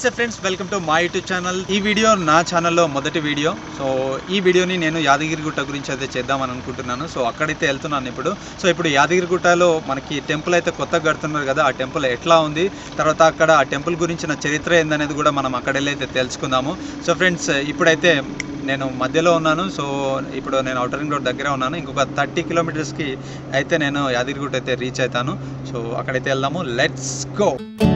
నమస్తే friends welcome to మా YouTube channel ఈ వీడియో నా ఛానల్లో మొదటి వీడియో సో ఈ వీడియోని నేను యాదగిరిగుట్ట గురించి అయితే చేద్దామని అనుకుంటున్నాను సో అక్కడైతే వెళ్తున్నాను ఇప్పుడు సో ఇప్పుడు యాదగిరిగుట్టలో మనకి టెంపుల్ అయితే కొత్తగా కడుతున్నారు కదా ఆ టెంపుల్ ఎట్లా ఉంది తర్వాత అక్కడ ఆ టెంపుల్ గురించిన చరిత్ర ఏందనేది కూడా మనం అక్కడ వెళ్ళి అయితే తెలుసుకుందాము సో ఫ్రెండ్స్ ఇప్పుడైతే నేను మధ్యలో ఉన్నాను సో ఇప్పుడు నేను అవుటర్ రింగ్ రోడ్ దగ్గర ఉన్నాను ఇంకొక థర్టీ కిలోమీటర్స్కి అయితే నేను యాదగిరిగుట్ట అయితే రీచ్ అవుతాను సో అక్కడైతే వెళ్దాము లెట్స్ గో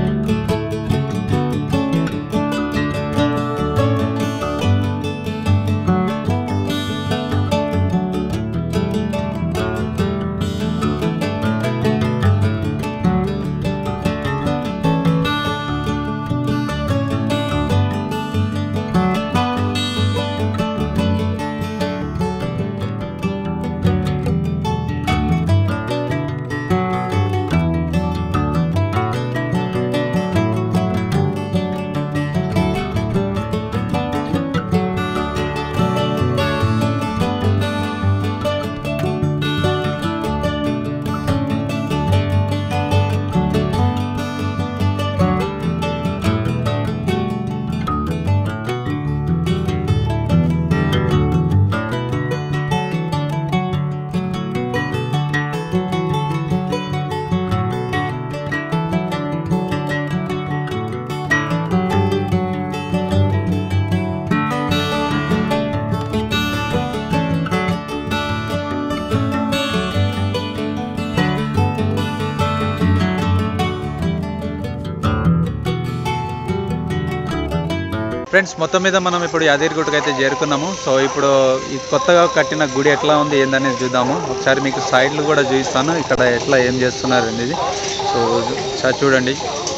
ఫ్రెండ్స్ మొత్తం మీద మనం ఇప్పుడు యాదగిరిగుట్టకు అయితే చేరుకున్నాము సో ఇప్పుడు ఈ కొత్తగా కట్టిన గుడి ఎట్లా ఉంది ఏందనేది చూద్దాము ఒకసారి మీకు సైడ్లు కూడా చూపిస్తాను ఇక్కడ ఎట్లా ఏం చేస్తున్నారు అనేది సో ఒకసారి చూడండి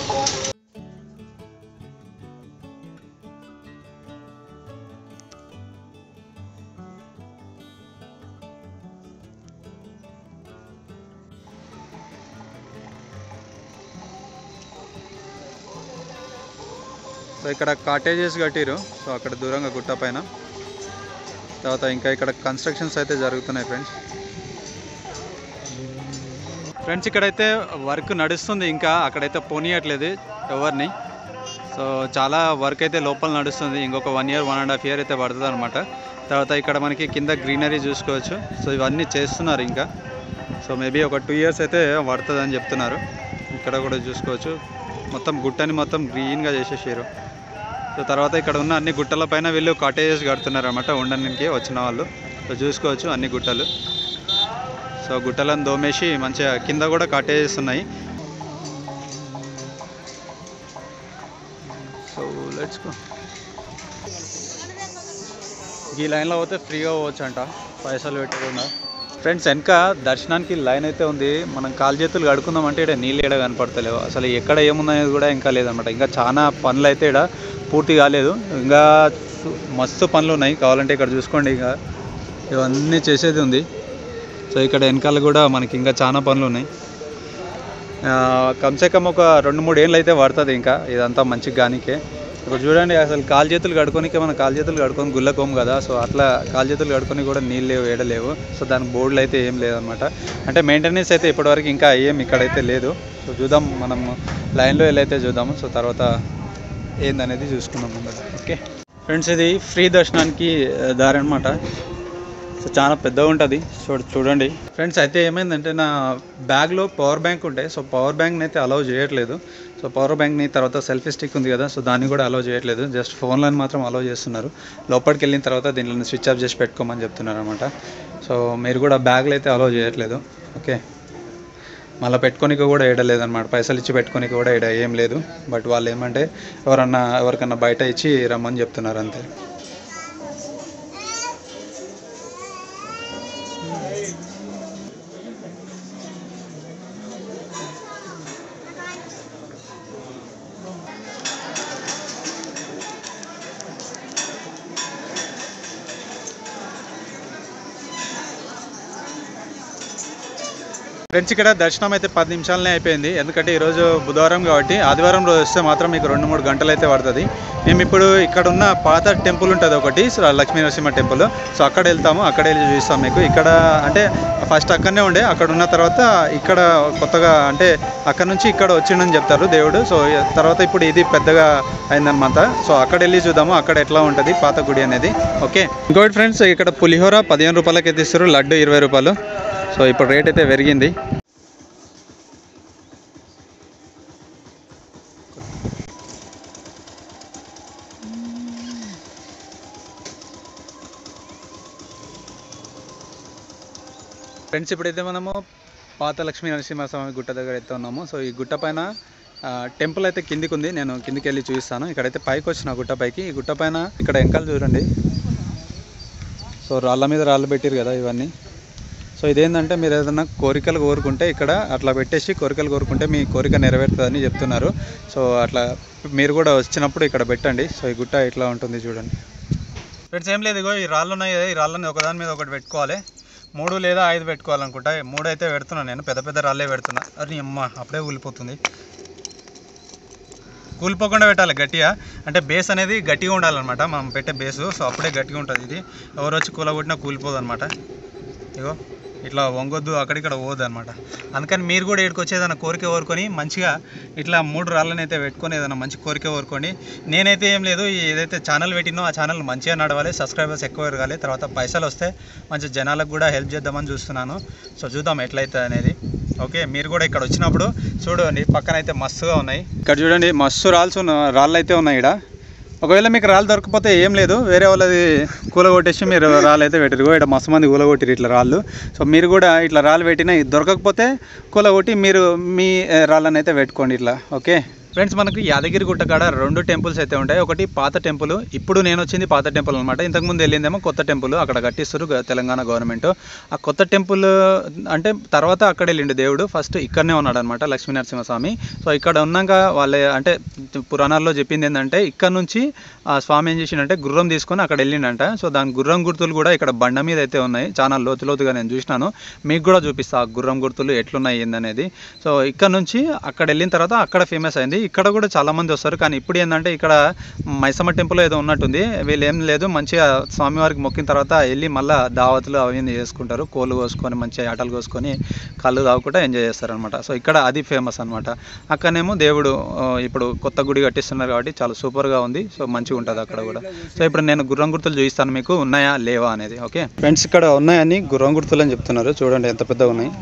సో ఇక్కడ కాటేజెస్ కట్టిరు సో అక్కడ దూరంగా గుట్ట పైన తర్వాత ఇంకా ఇక్కడ కన్స్ట్రక్షన్స్ అయితే జరుగుతున్నాయి ఫ్రెండ్స్ ఫ్రెండ్స్ ఇక్కడైతే వర్క్ నడుస్తుంది ఇంకా అక్కడైతే పోనీయట్లేదు ఎవరిని సో చాలా వర్క్ అయితే లోపల నడుస్తుంది ఇంకొక one year one and half year అయితే పడుతుంది అనమాట తర్వాత ఇక్కడ మనకి కింద గ్రీనరీ చూసుకోవచ్చు సో ఇవన్నీ చేస్తున్నారు ఇంకా సో మేబీ ఒక టూ ఇయర్స్ అయితే పడుతుంది అని చెప్తున్నారు ఇక్కడ కూడా చూసుకోవచ్చు మొత్తం గుట్టని మొత్తం గ్రీన్గా చేసేసారు సో తర్వాత ఇక్కడ ఉన్న అన్ని గుట్టల పైన వీళ్ళు కాటేజెస్ కడుతున్నారు అనమాట ఉండడానికి వచ్చిన వాళ్ళు సో చూసుకోవచ్చు అన్ని గుట్టలు సో గుట్టలను దోమేసి మంచిగా కింద కూడా కాటేజెస్ ఉన్నాయి సో లెట్స్ గో ఈ లైన్లో పోతే ఫ్రీగా పోవచ్చు అంట పైసలు పెట్టకుండా ఫ్రెండ్స్ వెనక దర్శనానికి లైన్ అయితే ఉంది మనం కాలు చేతులు కడుకుందాం అంటే ఇక్కడ నీళ్ళు ఏడ కనపడతలేవు అసలు ఎక్కడ ఏముందనేది కూడా ఇంకా లేదనమాట ఇంకా చాలా పనులు అయితే ఇక్కడ పూర్తి కాలేదు ఇంకా మస్తు పనులు ఉన్నాయి కావాలంటే ఇక్కడ చూసుకోండి ఇంకా ఇవన్నీ చేసేది ఉంది సో ఇక్కడ వెనకాల కూడా మనకి ఇంకా చాలా పనులు ఉన్నాయి ఆ, కమ్సే కమ్ ఒక రెండు మూడు ఏళ్ళు అయితే పడుతుంది ఇంకా ఇదంతా మంచిగా గానికే ఇప్పుడు చూడండి అసలు కాలు చేతులు కడుకోనికే మనం కాలు చేతులు కడుకొని గుళ్ళకోం కదా సో అట్లా కాలు చేతులు కడుకొని కూడా నీళ్ళు లేవు ఏడలేవు సో దానికి బోర్డులు అయితే ఏం లేదనమాట అంటే మెయింటెనెన్స్ అయితే ఇప్పటివరకు ఇంకా ఏం ఇక్కడైతే లేదు సో చూద్దాం మనం లైన్లో వెళ్ళైతే చూద్దాము సో తర్వాత ఏందనేది చూసుకుందాం ముందర ఓకే ఫ్రెండ్స్ ఇది ఫ్రీ దర్శనానికి ఆ, దారి అనమాట సో చాలా పెద్దగా ఉంటుంది చూడ చూడండి ఫ్రెండ్స్ అయితే ఏమైందంటే నా బ్యాగ్లో పవర్ బ్యాంక్ ఉంటాయి సో పవర్ బ్యాంక్ని అయితే అలౌ చేయట్లేదు సో పవర్ బ్యాంక్ని తర్వాత సెల్ఫీ స్టిక్ ఉంది కదా సో దాన్ని కూడా అలౌ చేయట్లేదు జస్ట్ ఫోన్లను మాత్రం అలౌ చేస్తున్నారు లోపలికి వెళ్ళిన తర్వాత దీనిలో స్విచ్ ఆఫ్ చేసి పెట్టుకోమని చెప్తున్నారు అనమాట సో మీరు కూడా బ్యాగ్లో అయితే అలౌ చేయట్లేదు ఓకే మళ్ళీ పెట్టుకోనికి కూడా ఏడలేదు అనమాట పైసలు ఇచ్చి పెట్టుకోనికి కూడా ఏడ ఏం లేదు బట్ వాళ్ళు ఏమంటే ఎవరన్నా ఎవరికన్నా బయట ఇచ్చి రమ్మని చెప్తున్నారు అంతే ఫ్రెండ్స్ ఇక్కడ దర్శనం అయితే పది నిమిషాలనే అయిపోయింది ఎందుకంటే ఈరోజు బుధవారం కాబట్టి ఆదివారం రోజు వస్తే మాత్రం మీకు రెండు మూడు గంటలు అయితే పడుతుంది మేము ఇప్పుడు ఇక్కడ ఉన్న పాత టెంపుల్ ఉంటుంది ఒకటి so Lakshmi Narasimha temple so అక్కడ వెళ్తాము అక్కడ వెళ్ళి చూస్తాం మీకు ఇక్కడ అంటే ఫస్ట్ అక్కడనే ఉండే అక్కడ ఉన్న తర్వాత ఇక్కడ కొత్తగా అంటే అక్కడ నుంచి ఇక్కడ వచ్చిండని చెప్తారు దేవుడు సో తర్వాత ఇప్పుడు ఇది పెద్దగా అయిందనమాట సో అక్కడ వెళ్ళి చూద్దాము అక్కడ ఎట్లా ఉంటుంది పాత గుడి అనేది ఓకే ఇంకోటి ఫ్రెండ్స్ ఇక్కడ పులిహోర పదిహేను రూపాయలకి అయితే ఇస్తారు లడ్డు ఇరవై రూపాయలు సో ఇప్పుడు రేట్ అయితే పెరిగింది ఫ్రెండ్స్ ఇప్పుడైతే మనము పాత లక్ష్మీ నరసింహస్వామి గుట్ట దగ్గర అయితే ఉన్నాము సో ఈ గుట్ట పైన ఆ, టెంపుల్ అయితే కిందికి ఉంది నేను కిందికి వెళ్ళి చూపిస్తాను ఇక్కడైతే పైకి వచ్చిన గుట్ట పైకి ఈ గుట్ట పైన ఇక్కడ వెంకలు చూడండి సో రాళ్ళ మీద రాళ్ళు పెట్టారు కదా ఇవన్నీ సో ఇదేంటంటే మీరు ఏదైనా కోరికలు కోరుకుంటే ఇక్కడ అట్లా పెట్టేసి కోరికలు కోరుకుంటే మీ కోరిక నెరవేరుతుందని చెప్తున్నారు సో అట్లా మీరు కూడా వచ్చినప్పుడు ఇక్కడ పెట్టండి సో ఈ గుట్ట ఇట్లా ఉంటుంది చూడండి ఫ్రెండ్స్ ఏం లేదు ఇగో ఈ రాళ్ళు ఉన్నాయి కదా ఈ రాళ్ళని ఒకదాని మీద ఒకటి పెట్టుకోవాలి మూడు లేదా ఐదు పెట్టుకోవాలనుకుంటా మూడు అయితే పెడుతున్నాను నేను పెద్ద పెద్ద రాళ్ళే పెడుతున్నా అది అమ్మ అప్పుడే కూలిపోతుంది కూలిపోకుండా పెట్టాలి గట్టిగా అంటే బేస్ అనేది గట్టిగా ఉండాలన్నమాట మనం పెట్టే బేసు సో అప్పుడే గట్టిగా ఉంటుంది ఇది ఎవరు వచ్చి కూలగొట్టినా కూలిపోదు అనమాట ఇగో ఇట్లా వంగొద్దు అక్కడిక్కడ పోవద్దు అనమాట అందుకని మీరు కూడా ఇక్కడికి వచ్చి ఏదైనా కోరిక కోరుకొని మంచిగా ఇట్లా మూడు రాళ్ళని అయితే పెట్టుకొని ఏదైనా మంచి కోరిక కోరుకోండి నేనైతే ఏం లేదు ఈ ఏదైతే ఛానల్ పెట్టినో ఆ ఛానల్ మంచిగా నడవాలి సబ్స్క్రైబర్స్ ఎక్కువ పెరగాలి తర్వాత పైసలు వస్తే మంచి జనాలకు కూడా హెల్ప్ చేద్దామని చూస్తున్నాను సో చూద్దాం ఎట్లయితే అనేది ఓకే మీరు కూడా ఇక్కడ వచ్చినప్పుడు చూడండి పక్కన అయితే మస్తుగా ఉన్నాయి ఇక్కడ చూడండి మస్తు రాల్స్ ఉన్న రాళ్ళు అయితే ఉన్నాయి ఇక్కడ ఒకవేళ మీకు రాళ్ళు దొరకకపోతే ఏం లేదు వేరే వాళ్ళది కూలగొట్టేసి మీరు రాళ్ళు అయితే పెట్టరు ఇక్కడ మస్తు మంది కూలగొట్టిరు ఇట్లా రాళ్ళు సో మీరు కూడా ఇట్లా రాళ్ళు పెట్టినా ఇది దొరకకపోతే కూలగొట్టి మీరు మీ ఏ, రాళ్ళని అయితే పెట్టుకోండి ఇట్లా ఓకే ఫ్రెండ్స్ మనకు యాదగిరి గుట్ట కాడ రెండు టెంపుల్స్ అయితే ఉంటాయి ఒకటి పాత టెంపుల్ ఇప్పుడు నేను వచ్చింది పాత టెంపుల్ అనమాట ఇంతకుముందు వెళ్ళిందేమో కొత్త టెంపుల్ అక్కడ కట్టిస్తారు గ- తెలంగాణ గవర్నమెంట్ ఆ కొత్త టెంపుల్ అంటే తర్వాత అక్కడ వెళ్ళిండు దేవుడు ఫస్ట్ ఇక్కడనే ఉన్నాడు అనమాట లక్ష్మీ నరసింహస్వామి సో ఇక్కడ ఉన్నాక వాళ్ళ అంటే పురాణాల్లో చెప్పింది ఏంటంటే ఇక్కడ నుంచి ఆ స్వామి ఏం చేసిండంటే గుర్రం తీసుకొని అక్కడ వెళ్ళిండంట సో దాని గుర్రం గుర్తులు కూడా ఇక్కడ బండ మీద అయితే ఉన్నాయి చాలా లోతు లోతుగా నేను చూసినాను మీకు కూడా చూపిస్తా ఆ గుర్రం గుర్తులు ఎట్లున్నాయి ఏందనేది సో ఇక్కడ నుంచి అక్కడ వెళ్ళిన తర్వాత అక్కడ ఫేమస్ అయింది ఇక్కడ కూడా చాలా మంది వస్తారు కానీ ఇప్పుడు ఏంటంటే ఇక్కడ మైసమ్మ టెంపుల్ ఏదో ఉన్నట్టుంది వీళ్ళు ఏం లేదు మంచిగా స్వామివారికి మొక్కిన తర్వాత వెళ్ళి మళ్ళీ దావతులు అవన్నీ చేసుకుంటారు కోళ్ళు కోసుకొని మంచిగా ఆటలు కోసుకొని కళ్ళు తాగుకుంటా ఎంజాయ్ చేస్తారు అనమాట సో ఇక్కడ అది ఫేమస్ అనమాట అక్కడనేమో దేవుడు ఆ, ఇప్పుడు కొత్త గుడి కట్టిస్తున్నారు కాబట్టి చాలా సూపర్గా ఉంది సో మంచిగా ఉంటుంది అక్కడ కూడా సో ఇప్పుడు నేను గుర్రం గుర్తులు చూపిస్తాను మీకు ఉన్నాయా లేవా అనేది ఓకే ఫ్రెండ్స్ ఇక్కడ ఉన్నాయని గుర్రం గుర్తులు అని చెప్తున్నారు చూడండి ఎంత పెద్దగా ఉన్నాయి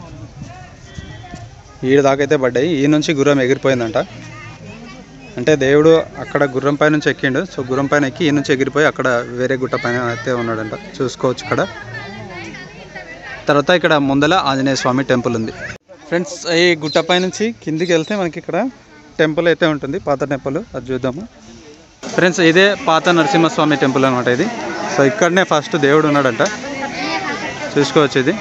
ఈడ దాకైతే పడ్డాయి ఈ నుంచి గుర్రం ఎగిరిపోయిందంట అంటే దేవుడు అక్కడ గుర్రం పై నుంచి ఎక్కిండు సో గుర్రం పైన ఎక్కి ఈ నుంచి ఎగిరిపోయి అక్కడ వేరే గుట్ట పైన అయితే ఉన్నాడంట చూసుకోవచ్చు ఇక్కడ తర్వాత ఇక్కడ ముందల ఆంజనేయ స్వామి టెంపుల్ ఉంది ఫ్రెండ్స్ ఈ గుట్ట పై నుంచి కిందికి వెళ్తే మనకి ఇక్కడ టెంపుల్ అయితే ఉంటుంది పాత టెంపుల్ అది చూద్దాము ఫ్రెండ్స్ ఇదే పాత నరసింహస్వామి టెంపుల్ అనమాట ఇది సో ఇక్కడనే ఫస్ట్ దేవుడు ఉన్నాడంట చూసుకోవచ్చు ఇది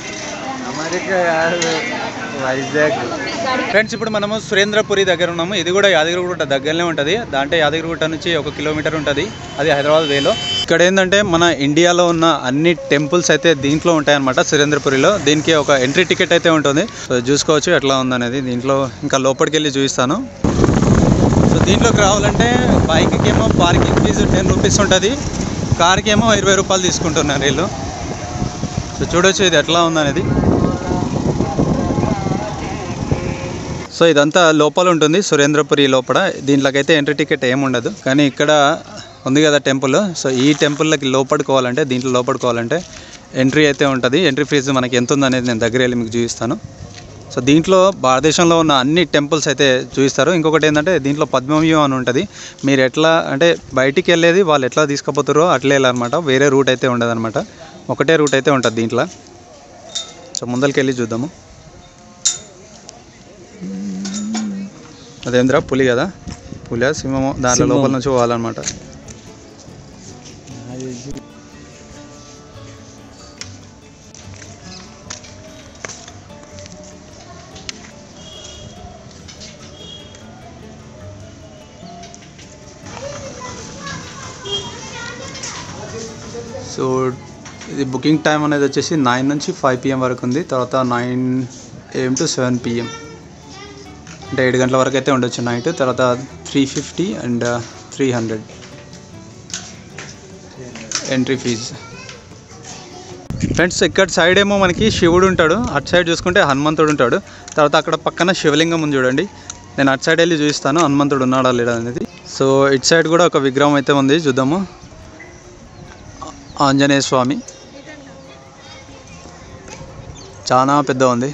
వైజాగ్ ఫ్రెండ్స్ ఇప్పుడు మనము సురేంద్రపురి దగ్గర ఉన్నాము ఇది కూడా యాదగిరిగుట్ట దగ్గరనే ఉంటుంది దాంట్లో యాదగిరిగుట్ట నుంచి ఒక కిలోమీటర్ ఉంటుంది అది హైదరాబాద్ వేలో ఇక్కడ ఏంటంటే మన ఇండియాలో ఉన్న అన్ని టెంపుల్స్ అయితే దీంట్లో ఉంటాయన్నమాట సురేంద్రపురిలో దీనికి ఒక ఎంట్రీ టికెట్ అయితే ఉంటుంది సో చూసుకోవచ్చు ఎట్లా ఉందనేది దీంట్లో ఇంకా లోపలికి వెళ్ళి చూపిస్తాను సో దీంట్లోకి రావాలంటే బైక్కి ఏమో పార్కింగ్ ఫీజు టెన్ రూపీస్ ఉంటుంది కార్కి ఏమో ఇరవై రూపాయలు తీసుకుంటున్నారు వీళ్ళు సో చూడొచ్చు ఇది ఎట్లా ఉందనేది సో ఇదంతా లోపల ఉంటుంది సురేంద్రపురి లోపల దీంట్లోకైతే ఎంట్రీ టికెట్ ఏమి ఉండదు కానీ ఇక్కడ ఉంది కదా టెంపుల్ సో ఈ టెంపుల్కి లోపడుకోవాలంటే దీంట్లో లోపడుకోవాలంటే ఎంట్రీ అయితే ఉంటుంది ఎంట్రీ ఫీజు మనకి ఎంత ఉందనేది నేను దగ్గర వెళ్ళి మీకు చూపిస్తాను సో దీంట్లో భారతదేశంలో ఉన్న అన్ని టెంపుల్స్ అయితే చూపిస్తారు ఇంకొకటి ఏంటంటే దీంట్లో పద్మవ్యూహం అని ఉంటుంది మీరు ఎట్లా అంటే బయటికి వెళ్ళేది వాళ్ళు ఎట్లా తీసుకుపోతారో అట్లే వెళ్ళాలన్నమాట వేరే రూట్ అయితే ఉండదన్నమాట ఒకటే రూట్ అయితే ఉంటుంది దీంట్లో సో ముందరికి వెళ్ళి చూద్దాము అదేంద్రా పులి కదా పులి సింహము దాంట్లో లోపల నుంచి పోవాలన్నమాట సో ఇది బుకింగ్ టైం అనేది వచ్చేసి నైన్ నుంచి ఫైవ్ పిఎం వరకు ఉంది తర్వాత nine AM to seven PM అంటే ఏడు గంటల వరకు అయితే ఉండొచ్చు నైట్ తర్వాత three fifty and three hundred entry fees friends ఇక్కడ సైడ్ ఏమో మనకి శివుడు ఉంటాడు అటు సైడ్ చూసుకుంటే హనుమంతుడు ఉంటాడు తర్వాత అక్కడ పక్కన శివలింగం ఉంది చూడండి నేను అటు సైడ్ వెళ్ళి చూపిస్తాను హనుమంతుడు ఉన్నాడా లేడా అనేది సో ఇటు సైడ్ కూడా ఒక విగ్రహం అయితే ఉంది చూద్దాము ఆ- ఆంజనేయ స్వామి చాలా పెద్ద ఉంది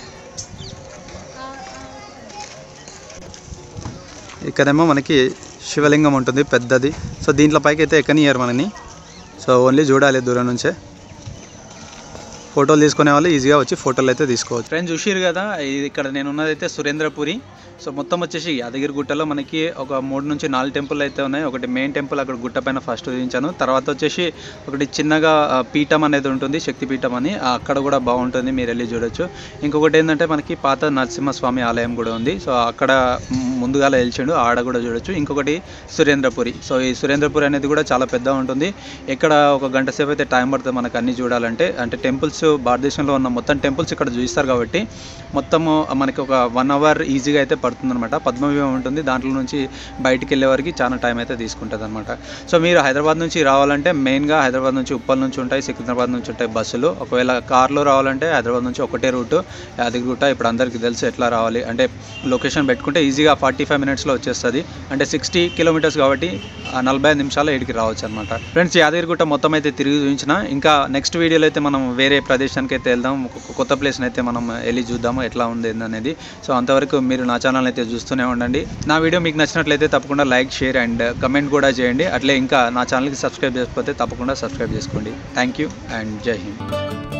ఇక్కడేమో మనకి శివలింగం ఉంటుంది పెద్దది సో దీంట్లో పైకి అయితే ఎక్కనియరు మనని సో ఓన్లీ చూడాలి దూరం నుంచే ఫోటోలు తీసుకునే వాళ్ళు ఈజీగా వచ్చి ఫోటోలు అయితే తీసుకోవచ్చు ఫ్రెండ్స్ చూసిరు కదా ఇది ఇక్కడ నేను ఉన్నదైతే సురేంద్రపురి సో మొత్తం వచ్చేసి యాదగిరి గుట్టలో మనకి ఒక మూడు నుంచి నాలుగు టెంపుల్ అయితే ఉన్నాయి ఒకటి మెయిన్ టెంపుల్ అక్కడ గుట్ట పైన ఫస్ట్ చూపించాను తర్వాత వచ్చేసి ఒకటి చిన్నగా ఆ, పీఠం అనేది ఉంటుంది శక్తి పీఠం అని ఆ, అక్కడ కూడా బాగుంటుంది మీరు వెళ్ళి చూడొచ్చు ఇంకొకటి ఏంటంటే మనకి పాత నరసింహస్వామి ఆలయం కూడా ఉంది సో అక్కడ ముందుగా వెళ్చిండు ఆడ కూడా చూడొచ్చు ఇంకొకటి సురేంద్రపురి సో ఈ సురేంద్రపురి అనేది కూడా చాలా పెద్ద ఉంటుంది ఇక్కడ ఒక గంట సేపు అయితే టైం పడుతుంది మనకు అన్ని చూడాలంటే అంటే టెంపుల్స్ భారతదేశంలో ఉన్న మొత్తం టెంపుల్స్ ఇక్కడ చూపిస్తారు కాబట్టి మొత్తము మనకి ఒక వన్ అవర్ ఈజీగా అయితే పడుతుంది అనమాట పద్మవ్యూహం ఉంటుంది దాంట్లో నుంచి బయటికి వెళ్ళే వరకు చాలా టైం అయితే తీసుకుంటుంది అనమాట సో మీరు హైదరాబాద్ నుంచి రావాలంటే మెయిన్గా హైదరాబాద్ నుంచి ఉప్పల్ నుంచి ఉంటాయి సికింద్రాబాద్ నుంచి ఉంటాయి బస్సులు ఒకవేళ కార్లో రావాలంటే హైదరాబాద్ నుంచి ఒకటే రూటు యాదగిరిగుట్ట ఇప్పుడు అందరికీ తెలుసు ఎట్లా రావాలి అంటే లొకేషన్ పెట్టుకుంటే ఈజీగా ఫార్టీ ఫైవ్ మినిట్స్లో వచ్చేస్తుంది అంటే సిక్స్టీ కిలోమీటర్స్ కాబట్టి ఆ నలభై ఐదు నిమిషాలు ఇక్కడికి రావచ్చు అనమాట ఫ్రెండ్స్ యాదగిరిగుట్ట మొత్తం అయితే తిరిగి చూపించిన ఇంకా నెక్స్ట్ వీడియోలో అయితే మనం వేరే ప్రదేశానికి అయితే వెళ్దాం కొ- కొత్త ప్లేస్ని అయితే మనం వెళ్ళి చూద్దాము ఎట్లా ఉంది అనేది సో అంతవరకు మీరు నా ఛానల్ అయితే చూస్తూనే ఉండండి నా వీడియో మీకు నచ్చినట్లయితే తప్పకుండా లైక్ షేర్ అండ్ కమెంట్ కూడా చేయండి అట్లే ఇంకా నా ఛానల్కి సబ్స్క్రైబ్ చేసుకోకపోతే తప్పకుండా సబ్స్క్రైబ్ చేసుకోండి థ్యాంక్ యూ అండ్ జై హింద్